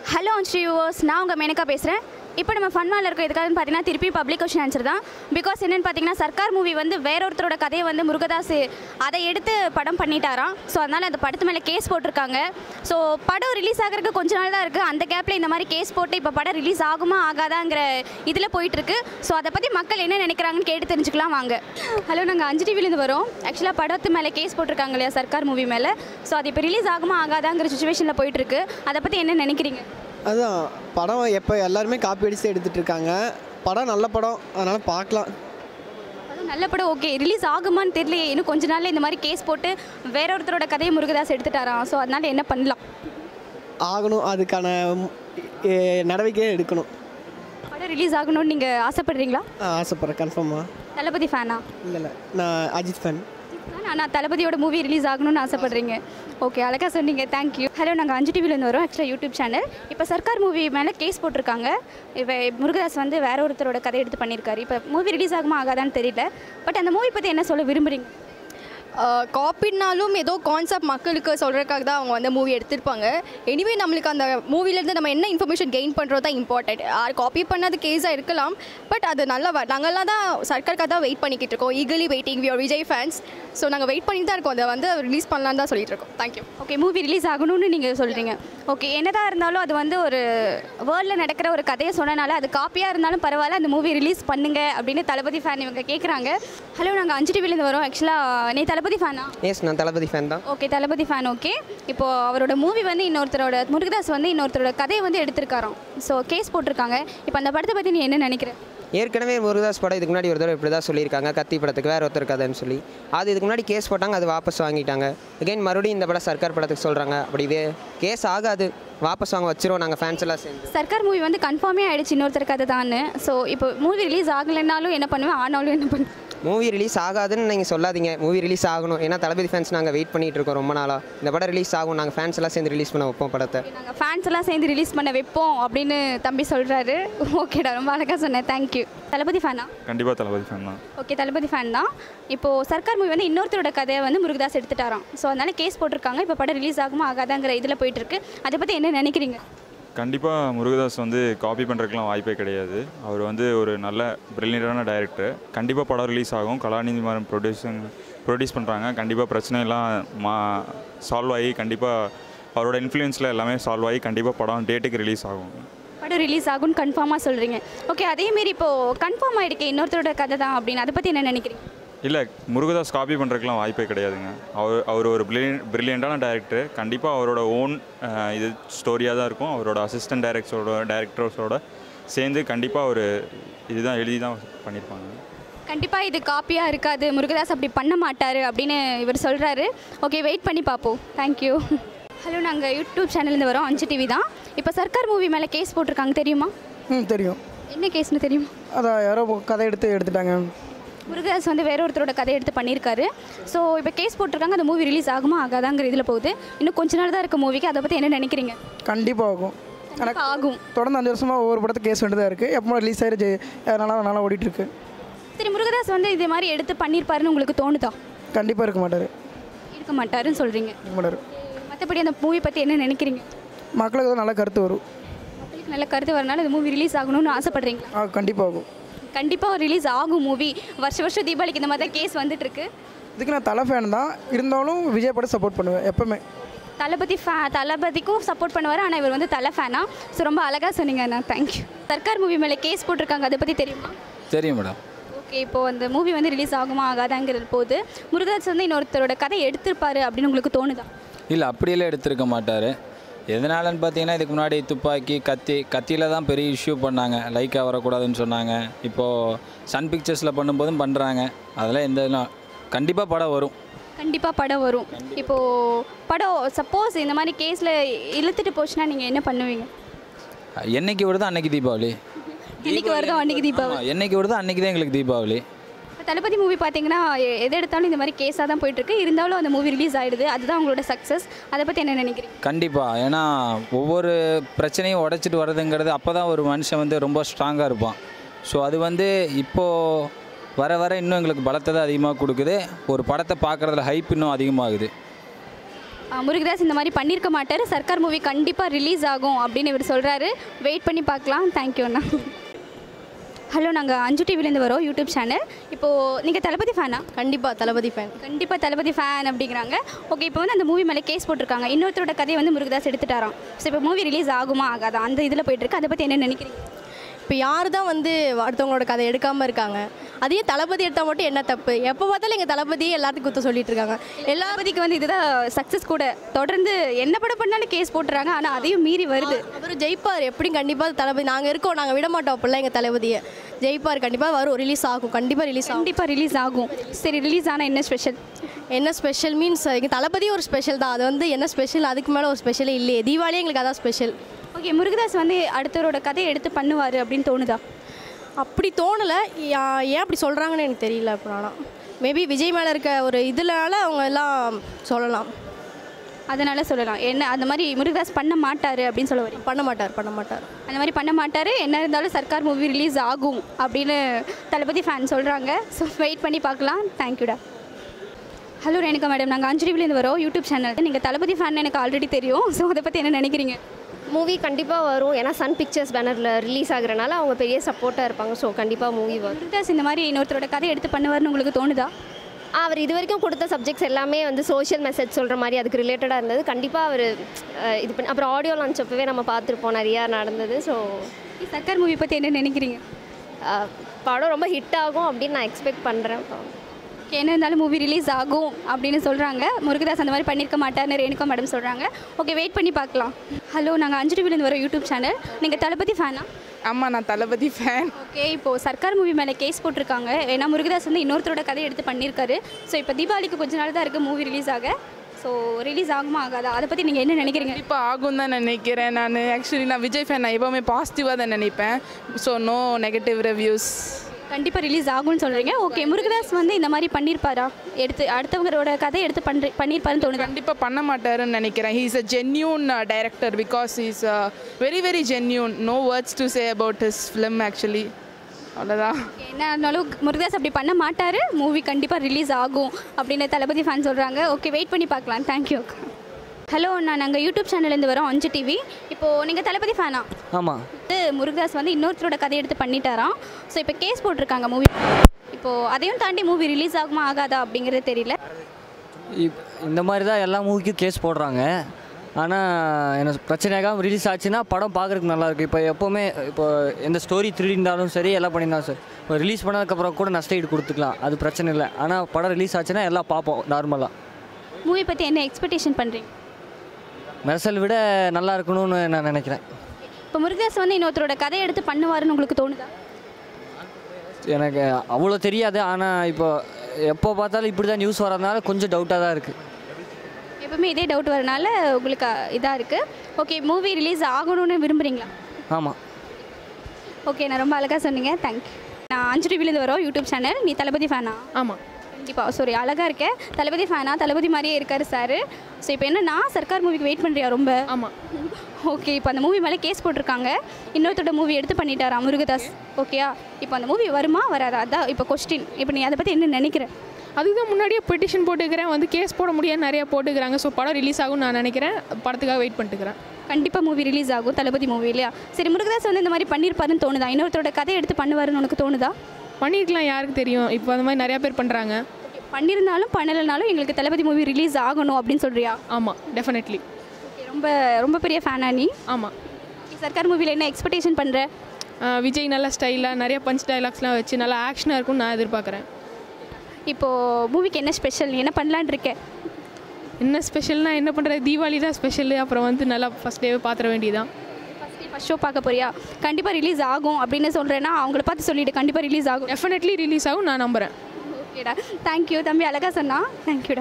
hello Sri viewers நான் உங்கள் மேனகா பேசுகிறேன் இப்போ நம்ம ஃபன்மாலில் இருக்க எதுக்காகன்னு பார்த்தீங்கன்னா திருப்பி பப்ளிக் கொஷின் ஆன்சர் தான் பிகாஸ் என்னென்னு பார்த்தீங்கன்னா சர்க்கார் மூவி வந்து வேற ஒருத்தரோட கதையை வந்து முருகதாஸ் அதை எடுத்து படம் பண்ணிட்டாராம் ஸோ அதனால் அந்த படத்து மேலே கேஸ் போட்டிருக்காங்க ஸோ படம் ரிலீஸ் ஆகிறதுக்கு கொஞ்ச நாள் தான் இருக்குது அந்த கேப்பில் இந்த மாதிரி கேஸ் போட்டு இப்போ படம் ரிலீஸ் ஆகுமா ஆகாதாங்கிற இதில் போயிட்டுருக்கு ஸோ அதை பற்றி மக்கள் என்ன நினைக்கிறாங்கன்னு கேட்டு தெரிஞ்சுக்கலாம் வாங்க ஹலோ நாங்கள் அஞ்சு டிவிலேருந்து வரோம் ஆக்சுவலாக படத்து மேலே கேஸ் போட்டிருக்காங்க இல்லையா சர்க்கார் மூவி மேலே ஸோ அது இப்போ ரிலீஸ் ஆகுமா ஆகாதாங்கிற சுச்சுவேஷனில் போயிட்டுருக்கு அதை பற்றி என்ன நினைக்கிறீங்க அதுதான் படம் எப்போ எல்லாருமே காப்பி அடிச்சு எடுத்துட்டு இருக்காங்க படம் நல்ல படம் அதனால் பார்க்கலாம் அதுவும் நல்ல படம் ஓகே ரிலீஸ் ஆகுமான்னு தெரியலையே இன்னும் கொஞ்ச நாள்ல இந்த மாதிரி கேஸ் போட்டு வேற ஒருத்தரோட கதையை முருகதாஸ் எடுத்துட்டாராம் ஸோ அதனால என்ன பண்ணலாம் ஆகணும் அதுக்கான ம், எ, நடவடிக்கை எடுக்கணும் படம் ரிலீஸ் ஆகணும்னு நீங்கள் ஆசைப்படுறீங்களா ஆ, ஆசைப்பட்றேன் கன்ஃபார்மாக தளபதி ஃபேனா இல்லை இல்லை நான் அஜித் ஃபேன் ஆனால் தளபதியோட மூவி ரிலீஸ் ஆகணும்னு ஆசைப்படுறீங்க ஓகே அழகாக சொன்னீங்க தேங்க்யூ ஹலோ நாங்கள் அஞ்சு டிவிலேருந்து வரோம் ஆக்சுவலாக யூடியூப் சேனல் இப்போ சர்க்கார் மூவி மேலே கேஸ் போட்டிருக்காங்க இப்போ முருகதாஸ் வந்து வேற ஒருத்தரோட கதை எடுத்து பண்ணியிருக்காரு இப்போ மூவி ரிலீஸ் ஆகுமா ஆகாதான்னு தெரியல பட் அந்த மூவி பற்றி என்ன சொல்ல விரும்புறீங்க காப்பினாலும் ஏதோ கான்செப்ட் மக்களுக்கு சொல்கிறதுக்காக தான் அவங்க வந்து மூவி எடுத்திருப்பாங்க எனிவே நம்மளுக்கு அந்த மூவிலேருந்து நம்ம என்ன இன்ஃபர்மேஷன் கெயின் பண்ணுறது தான் இம்பார்ட்டன்ட் காப்பி பண்ணது கேஸாக இருக்கலாம் பட் அது நல்லா வ- நாங்கெல்லாம் தான் சர்க்காருக்காக தான் வெயிட் பண்ணிக்கிட்டு இருக்கோம் eagerly waiting we're Vijay fans so நாங்கள் வெயிட் பண்ணிட்டு தான் இருக்கோம் அதை வந்து ரிலீஸ் பண்ணலான்னு தான் சொல்லிட்டு இருக்கோம் தேங்க்யூ ஓகே மூவி ரிலீஸ் ஆகணும்னு நீங்கள் சொல்கிறீங்க ஓகே என்னதான் இருந்தாலும் அது வந்து ஒரு வேர்ல்டில் நடக்கிற ஒரு கதையை சொன்னனால அது காப்பியாக இருந்தாலும் பரவாயில்ல அந்த மூவி ரிலீஸ் பண்ணுங்க அப்படின்னு தளபதி ஃபேன் இவங்க கேட்குறாங்க ஹலோ நாங்கள் அஞ்சு டிவிலேருந்து வரோம் ஆக்சுவலாக நீ தளபதி ஃபேனா எஸ் நான் தளபதி ஃபேன் தான் ஓகே தளபதி ஃபேன் ஓகே இப்போ அவரோட மூவி வந்து இன்னொருத்தரோட முருகதாஸ் வந்து இன்னொருத்தரோட கதையை வந்து எடுத்திருக்காராம் ஸோ கேஸ் போட்டிருக்காங்க இப்போ அந்த படத்தை பற்றி நீ என்ன நினைக்கிற ஏற்கனவே முருகதாஸ் படம் இதுக்கு முன்னாடி ஒரு தடவை இப்படி தான் சொல்லியிருக்காங்க கத்தி படத்துக்கு வேற ஒருத்தர் கதைன்னு சொல்லி அது இதுக்கு முன்னாடி கேஸ் போட்டாங்க அது வாபஸ் வாங்கிட்டாங்க அகைன் மறுபடியும் இந்த படம் சர்க்கார் படத்துக்கு சொல்கிறாங்க அப்படி வே கேஸ் ஆகாது வாபஸ் வாங்க வச்சிருவோம் நாங்கள் ஃபேன்ஸ் எல்லாம் சேர்ந்து சர்க்கார் மூவி வந்து கன்ஃபார்மே ஆயிடுச்சு இன்னொருத்தர் கதை தான் ஸோ இப்போ மூவி ரிலீஸ் ஆகலைன்னாலும் என்ன பண்ணுவேன் ஆனாலும் என்ன பண்ணுவேன் மூவி ரிலீஸ் ஆகாதுன்னு நீங்கள் சொல்லாதீங்க மூவி ரிலீஸ் ஆகணும் ஏன்னா தளபதி ஃபேன்ஸ் நாங்கள் வெயிட் பண்ணிட்டு இருக்கோம் ரொம்ப நாளாக இந்த படம் ரிலீஸ் ஆகும் நாங்கள் ஃபேன்ஸ் எல்லாம் சேர்ந்து ரிலீஸ் பண்ண வைப்போம் படத்தை நாங்கள் ஃபேன்ஸ் எல்லாம் சேர்ந்து ரிலீஸ் பண்ண வைப்போம் அப்படின்னு தம்பி சொல்கிறாரு ஓகேடா ரொம்ப அழகாக சொன்னேன் தேங்க்யூ தளபதி ஃபேனா கண்டிப்பாக தளபதி ஃபேன் தான் ஓகே தளபதி ஃபேன் தான் இப்போது சர்க்கார் மூவி வந்து இன்னொருத்தரோட கதையை வந்து முருகதாஸ் எடுத்துட்டாராம் ஸோ அதனால கேஸ் போட்டிருக்காங்க இப்போ படம் ரிலீஸ் ஆகுமா ஆகாதாங்கிற இதில் போயிட்டு இருக்கு அதை பற்றி என்ன நினைக்கிறீங்க கண்டிப்பாக முருகதாஸ் வந்து காப்பி பண்ணுறதுக்குலாம் வாய்ப்பே கிடையாது அவர் வந்து ஒரு நல்ல பிரில்லியண்டான டைரக்டர் கண்டிப்பாக படம் ரிலீஸ் ஆகும் கலாநிதி மாறன் ப்ரொடியூசிங் ப்ரொடியூஸ் பண்ணுறாங்க கண்டிப்பாக பிரச்சனையெல்லாம் மா சால்வ் ஆகி கண்டிப்பாக அவரோட இன்ஃப்ளூயன்ஸில் எல்லாமே சால்வ் ஆகி கண்டிப்பாக படம் டேட்டுக்கு ரிலீஸ் ஆகும் படம் ரிலீஸ் ஆகும்னு கன்ஃபார்மாக சொல்கிறீங்க ஓகே அதேமாரி இப்போது கன்ஃபார்ம் ஆகிடுக்கே இன்னொருத்தரோட கதை தான் அப்படின்னு அதை பற்றி என்ன நினைக்கிறீங்க இல்லை முருகதாஸ் காப்பி பண்ணுறதுக்குலாம் வாய்ப்பே கிடையாதுங்க அவர் அவர் ஒரு பிரில்லியன் பிரில்லியண்டான டைரக்டர் கண்டிப்பாக அவரோட ஓன் இது ஸ்டோரியாக தான் இருக்கும் அவரோட அசிஸ்டன்ட் டைரக்டர்ஸோட டைரக்டர்ஸோட சேர்ந்து கண்டிப்பாக ஒரு இதுதான் எழுதி தான் பண்ணியிருப்பாங்க கண்டிப்பாக இது காப்பியாக இருக்காது முருகதாஸ் அப்படி பண்ண மாட்டார் அப்படின்னு இவர் சொல்கிறாரு ஓகே வெயிட் பண்ணி பார்ப்போம் தேங்க்யூ ஹலோ நாங்கள் யூடியூப் சேனல்லேருந்து வரோம் அஞ்சு டிவி தான் இப்போ சர்க்கார் மூவி மேலே கேஸ் போட்டிருக்காங்க தெரியுமா ம் தெரியும் என்ன கேஸ்னு தெரியுமா அதான் யாரோ கதை எடுத்து எடுத்துட்டாங்க முருகதாஸ் வந்து வேற ஒருத்தரோட கதை எடுத்து பண்ணியிருக்காரு ஸோ இப்போ கேஸ் போட்டிருக்காங்க அந்த மூவி ரிலீஸ் ஆகுமா ஆகாதாங்கிற இதில் போகுது இன்னும் கொஞ்ச நாள் தான் இருக்க மூவிக்கு அதை பற்றி என்ன நினைக்கிறீங்க கண்டிப்பாக ஆகும் எனக்கு ஆகும் தொடர்ந்து அஞ்சு வருஷமாக ஒவ்வொரு படத்துக்கு கேஸ் வேண்டியதாக இருக்குது எப்போ ரிலீஸ் ஆயிடுச்சு நல்லா நல்லா ஓடிட்டு இருக்கு சரி முருகதாஸ் வந்து இதே மாதிரி எடுத்து பண்ணியிருப்பாருன்னு உங்களுக்கு தோணுதா கண்டிப்பாக இருக்க மாட்டார் இருக்க மாட்டாருன்னு சொல்கிறீங்க இருக்க மாட்டார் மற்றபடி அந்த மூவி பற்றி என்ன நினைக்கிறீங்க மக்களுக்கு தான் நல்ல கருத்து வரும் மக்களுக்கு நல்ல கருத்து வரனால இந்த மூவி ரிலீஸ் ஆகணும்னு ஆசைப்படுறீங்களா ஆ கண்டிப்பாக ஆகும் கண்டிப்பாக ரிலீஸ் ஆகும் மூவி வருஷ வருஷம் தீபாவளிக்கு இந்த மாதிரி தான் கேஸ் வந்துட்டு இருக்கு இதுக்கு நான் தலை ஃபேன் தான் இருந்தாலும் விஜய் படம் சப்போர்ட் பண்ணுவேன் எப்பவுமே தளபதி ஃபே தளபதிக்கும் சப்போர்ட் பண்ணுவார் ஆனால் இவர் வந்து தலை ஃபேனா ஸோ ரொம்ப அழகாக சொன்னீங்க அண்ணா தேங்க்யூ சர்க்கார் மூவி மேலே கேஸ் போட்டிருக்காங்க அதை பற்றி தெரியுமா தெரியும் மேடம் ஓகே இப்போ அந்த மூவி வந்து ரிலீஸ் ஆகுமா ஆகாதாங்கிறது போது முருகதாஸ் வந்து இன்னொருத்தரோட கதை எடுத்திருப்பாரு அப்படின்னு உங்களுக்கு தோணுதா இல்லை அப்படியெல்லாம் எடுத்திருக்க மாட்டார் எதனாலன்னு பார்த்தீங்கன்னா இதுக்கு முன்னாடி துப்பாக்கி கத்தி கத்தியில் தான் பெரிய இஷ்யூ பண்ணாங்க லைக்காக வரக்கூடாதுன்னு சொன்னாங்க இப்போது சன் பிக்சர்ஸில் பண்ணும்போதும் பண்ணுறாங்க அதெல்லாம் எந்த இதெல்லாம் கண்டிப்பாக படம் வரும் கண்டிப்பாக படம் வரும் இப்போது படம் சப்போஸ் இந்த மாதிரி கேஸில் இழுத்துட்டு போச்சுன்னா நீங்கள் என்ன பண்ணுவீங்க என்னைக்கு வருதோ அன்னைக்கு தீபாவளி இன்னைக்கு வருதோ அன்னைக்கு தீபாவளி ஆமா, என்னைக்கு வருதோ அன்னைக்கு தான் எங்களுக்கு தீபாவளி இப்போ தளபதி மூவி பார்த்தீங்கன்னா எ- எது எடுத்தாலும் இந்த மாதிரி கேஸாக தான் போயிட்டுருக்கு இருந்தாலும் அந்த மூவி ரிலீஸ் ஆகிடுது அதுதான் உங்களோட சக்ஸஸ் அதை பற்றி என்ன நினைக்கிறீங்க கண்டிப்பாக ஏன்னா ஒவ்வொரு பிரச்சனையும் உடைச்சிட்டு வர்றதுங்கிறது அப்போ தான் ஒரு மனுஷன் வந்து ரொம்ப ஸ்ட்ராங்காக இருப்பான் ஸோ அது வந்து இப்போது வர வர இன்னும் எங்களுக்கு பலத்தை தான் அதிகமாக கொடுக்குது ஒரு படத்தை பார்க்குறதுல ஹைப் இன்னும் அதிகமாகுது அஹ், முருகதாஸ் இந்த மாதிரி பண்ணியிருக்க மாட்டார் சர்க்கார் மூவி கண்டிப்பாக ரிலீஸ் ஆகும் அப்படின்னு இவர் சொல்கிறாரு வெயிட் பண்ணி பார்க்கலாம் தேங்க்யூ அண்ணா ஹலோ நாங்கள் அஞ்சு டிவிலேருந்து வரோம் யூடியூப் சேனல் இப்போது நீங்கள் தளபதி ஃபேனா கண்டிப்பாக தளபதி ஃபேன் கண்டிப்பாக தளபதி ஃபேன் அப்படிங்கிறாங்க ஓகே இப்போ வந்து அந்த மூவி மேலே கேஸ் போட்டிருக்காங்க இன்னொருத்தரோட கதையை வந்து முருகதாஸ் எடுத்துட்டாராம் ஸோ இப்போ மூவி ரிலீஸ் ஆகுமா ஆகாதா அந்த இதில் போயிட்டு இருக்கு அதை பற்றி என்ன நினைக்கிறீங்க இப்போ யார் தான் வந்து அடுத்தவங்களோட கதை எடுக்காமல் இருக்காங்க அதையே தளபதி எடுத்தால் மட்டும் என்ன தப்பு எப்போ பார்த்தாலும் எங்கள் தளபதியே எல்லாத்துக்கும் குத்த சொல்லிட்டு இருக்காங்க எல்லா தளபதிக்கு வந்து இதுதான் சக்ஸஸ் கூட தொடர்ந்து என்ன படம் பண்ணாலும் கேஸ் போட்டுறாங்க ஆனால் அதையும் மீறி வருது அவர் ஜெயிப்பார் எப்படியும் கண்டிப்பாக தளபதி நாங்கள் இருக்கோம் நாங்கள் விட மாட்டோம் அப்படிலாம் எங்கள் தளபதியை ஜெயிப்பார் கண்டிப்பாக வரும் ரிலீஸ் ஆகும் கண்டிப்பாக ரிலீஸ் ஆகும் கண்டிப்பாக ரிலீஸ் ஆகும் சரி ரிலீஸ் ஆனால் என்ன ஸ்பெஷல் என்ன ஸ்பெஷல் மீன்ஸ் எங்கள் தளபதி ஒரு ஸ்பெஷல் தான் அது வந்து என்ன ஸ்பெஷல் அதுக்கு மேலே ஒரு ஸ்பெஷலே இல்லையே தீபாவளியே எங்களுக்கு அதான் ஸ்பெஷல் ஓகே முருகதாஸ் வந்து அடுத்தவரோட கதையை எடுத்து பண்ணுவார் அப்படின்னு தோணுதா அப்படி தோணலை ஏன் அப்படி சொல்கிறாங்கன்னு எனக்கு தெரியல இப்போ ஆனால் மேபி விஜய் மேலே இருக்க ஒரு இதனால அவங்க எல்லாம் சொல்லலாம் அதனால சொல்லலாம் என்ன அந்த மாதிரி முருகதாஸ் பண்ண மாட்டார் அப்படின்னு சொல்ல வரீங்க பண்ண மாட்டார் பண்ண மாட்டார் அந்த மாதிரி பண்ண மாட்டார் என்ன இருந்தாலும் சர்க்கார் மூவி ரிலீஸ் ஆகும் அப்படின்னு தளபதி ஃபேன் சொல்கிறாங்க ஸோ வெயிட் பண்ணி பார்க்கலாம் தேங்க்யூடா ஹலோ ரேணுகா மேடம் நாங்கள் அஞ்சலிவிலேருந்து வரோம் யூடியூப் சேனல் நீங்கள் தளபதி ஃபேன் எனக்கு ஆல்ரெடி தெரியும் ஸோ அதை பற்றி என்ன நினைக்கிறீங்க மூவி கண்டிப்பாக வரும் ஏன்னா சன் பிக்சர்ஸ் பேனரில் ரிலீஸ் ஆகுறனால அவங்க பெரிய சப்போர்ட்டாக இருப்பாங்க ஸோ கண்டிப்பாக மூவி வரும் முருகதாஸ் இந்த மாதிரி இன்னொருத்தரோட கதை எடுத்து பண்ணுவார்னு உங்களுக்கு தோணுதா அவர் இது வரைக்கும் கொடுத்த சப்ஜெக்ட்ஸ் எல்லாமே வந்து சோஷியல் மெசேஜ் சொல்கிற மாதிரி அதுக்கு ரிலேட்டடாக இருந்தது கண்டிப்பாக அவர் இது பண்ணி அப்புறம் ஆடியோ லான்ச் அப்பவே நம்ம பார்த்துருப்போம் நிறையா நடந்தது ஸோ சர்க்கார் மூவி பற்றி என்ன நினைக்கிறீங்க படம் ரொம்ப ஹிட் ஆகும் அப்படின்னு நான் எக்ஸ்பெக்ட் பண்ணுறேன் Okay, என்ன இருந்தாலும் மூவி ரிலீஸ் ஆகும் அப்படின்னு சொல்கிறாங்க முருகதாஸ் அந்த மாதிரி பண்ணியிருக்க மாட்டார்னு ரேணுகா மேடம் சொல்கிறாங்க ஓகே வெயிட் பண்ணி பார்க்கலாம் ஹலோ நாங்கள் அஞ்சு டிவிலேருந்து வரோம் யூடியூப் சேனல் நீங்கள் தளபதி ஃபேனா ஆமாம் நான் தளபதி ஃபேன் ஓகே இப்போது சர்க்கார் மூவி மேலே கேஸ் போட்டிருக்காங்க ஏன்னா முருகதாஸ் வந்து இன்னொருத்தரோட கதை எடுத்து பண்ணியிருக்காரு ஸோ இப்போ தீபாவளிக்கு கொஞ்ச நாள் தான் இருக்குது மூவி ரிலீஸ் ஆக ஸோ ரிலீஸ் ஆகுமா ஆகாதா அதை பற்றி நீங்கள் என்ன நினைக்கிறீங்க கண்டிப்பாக ஆகும் தான் நினைக்கிறேன் நான் ஆக்சுவலி நான் விஜய் ஃபேன் நான் எப்போவுமே பாசிட்டிவாக தான் நினைப்பேன் ஸோ நோ நெகட்டிவ் ரிவ்யூஸ் கண்டிப்பாக ரிலீஸ் ஆகும்னு சொல்கிறீங்க ஓகே முருகதாஸ் வந்து இந்த மாதிரி பண்ணியிருப்பாரா எடுத்து அடுத்தவங்களோட கதை எடுத்து பண்ணி பண்ணியிருப்பாருன்னு தோணுது கண்டிப்பாக பண்ண மாட்டாருன்னு நினைக்கிறேன் he's a genuine director because is very very genuine no words to say about his film actually அவ்வளோதான் என்ன இருந்தாலும் முருகதாஸ் அப்படி பண்ண மாட்டார் மூவி கண்டிப்பாக ரிலீஸ் ஆகும் அப்படின்னு தளபதி ஃபேன் சொல்கிறாங்க ஓகே வெயிட் பண்ணி பார்க்கலாம் தேங்க்யூ ஹலோ நான் நாங்கள் யூடியூப் சேனல்லேருந்து வரோம் அஞ்சு டிவி இப்போது நீங்கள் தளபதி ஃபேனா ஆமாம் வந்து முருகதாஸ் வந்து இன்னொருத்தரோட கதை எடுத்து பண்ணிட்டாராம் ஸோ இப்போ கேஸ் போட்டிருக்காங்க மூவி இப்போது அதையும் தாண்டி மூவி ரிலீஸ் ஆகுமா ஆகாதா அப்படிங்கிறது தெரியல இப் இந்த மாதிரி தான் எல்லா மூவிக்கும் கேஸ் போடுறாங்க ஆனால் என்ன பிரச்சனையாகாம ரிலீஸ் ஆச்சுன்னா படம் பார்க்குறதுக்கு நல்லாயிருக்கு இப்போ எப்போவுமே இப்போ எந்த ஸ்டோரி திருடிந்தாலும் சரி எல்லாம் பண்ணியிருந்தாலும் சரி இப்போ ரிலீஸ் பண்ணதுக்கப்புறம் கூட நஷ்ட ஈடு கொடுத்துக்கலாம் அது பிரச்சனை இல்லை ஆனால் படம் ரிலீஸ் ஆச்சுன்னா எல்லாம் பார்ப்போம் நார்மலாக மூவி பற்றி என்ன எக்ஸ்பெக்டேஷன் பண்ணுறீங்க மெர்சல் விட நல்லா இருக்கணும்னு நான் நினைக்கிறேன் இப்போ முருகதாஸ் வந்து இன்னொருத்தரோட கதை எடுத்து பண்ணுவாருன்னு உங்களுக்கு தோணுதா எனக்கு அவ்வளோ தெரியாது ஆனால் இப்போ எப்போ பார்த்தாலும் இப்படி தான் நியூஸ் வரதுனால கொஞ்சம் டவுட்டாக தான் இருக்குது எப்பவுமே இதே டவுட் வரனால உங்களுக்கு இதாக இருக்குது ஓகே மூவி ரிலீஸ் ஆகணும்னு விரும்புகிறீங்களா ஆமாம் ஓகே நான் ரொம்ப அழகாக சொன்னீங்க தேங்க்யூ நான் அஞ்சு டிவிலேருந்து வரோம் யூடியூப் சேனல் நீ தளபதி ஃபேனா ஆமாம் கண்டிப்பாக சாரி அழகாக இருக்கேன் தளபதி ஃபேனா தளபதி மாதிரியே இருக்காரு சார் ஸோ இப்போ என்னன்னா சர்க்கார் மூவிக்கு வெயிட் பண்ணுறியா ரொம்ப ஆமாம் ஓகே இப்போ அந்த மூவி மேலே கேஸ் போட்டிருக்காங்க இன்னொருத்தோட மூவி எடுத்து பண்ணிட்டாரா முருகதாஸ் ஓகேயா இப்போ அந்த மூவி வருமா வராதா அதான் இப்போ கொஸ்டின் இப்போ நீ அதை பற்றி என்ன நினைக்கிற அதுக்கு தான் முன்னாடியே பெட்டிஷன் போட்டுக்கிறேன் வந்து கேஸ் போட முடியாது நிறையா போட்டுக்கிறாங்க ஸோ படம் ரிலீஸ் ஆகும்னு நான் நினைக்கிறேன் படத்துக்காக வெயிட் பண்ணிட்டுக்கிறேன் கண்டிப்பாக மூவி ரிலீஸ் ஆகும் தளபதி மூவி இல்லையா சரி முருகதாஸ் வந்து இந்த மாதிரி பண்ணியிருப்பாருன்னு தோணுதா இன்னொருத்தரோட கதை எடுத்து பண்ணுவாருன்னு உனக்கு தோணுதா பண்ணியிருக்கலாம் யாருக்கு தெரியும் இப்போ அந்த மாதிரி நிறையா பேர் பண்ணுறாங்க பண்ணியிருந்தாலும் பண்ணலைனாலும் எங்களுக்கு தளபதி மூவி ரிலீஸ் ஆகணும் அப்படின்னு சொல்கிறியா ஆமாம் டெஃபினெட்லி ரொம்ப ரொம்ப பெரிய ஃபேனா நீ ஆமாம் சர்க்கார் மூவியில் என்ன எக்ஸ்பெக்டேஷன் பண்ணுற விஜய் நல்லா ஸ்டைலாக நிறைய பஞ்ச் டைலாக்ஸ்லாம் வச்சு நல்லா ஆக்ஷனாக இருக்கும்னு நான் எதிர்பார்க்குறேன் இப்போது மூவிக்கு என்ன ஸ்பெஷல் என்ன பண்ணலான் இருக்கேன் என்ன ஸ்பெஷல்னா என்ன பண்ணுறது தீபாவளி தான் ஸ்பெஷலு அப்புறம் வந்து நல்லா ஃபஸ்ட் டேவே பார்த்துட வேண்டியதான் ஃபஸ்ட் ஷோ பார்க்க போறியா கண்டிப்பாக ரிலீஸ் ஆகும் அப்படின்னு சொல்கிறேன்னா அவங்கள பார்த்து சொல்லிவிடு கண்டிப்பாக ரிலீஸ் ஆகும் டெஃபினெட்லி ரிலீஸ் ஆகும் நான் நம்புகிறேன் ஓகேடா தேங்க்யூ தம்பி அழகாக சொன்னா தேங்க்யூடா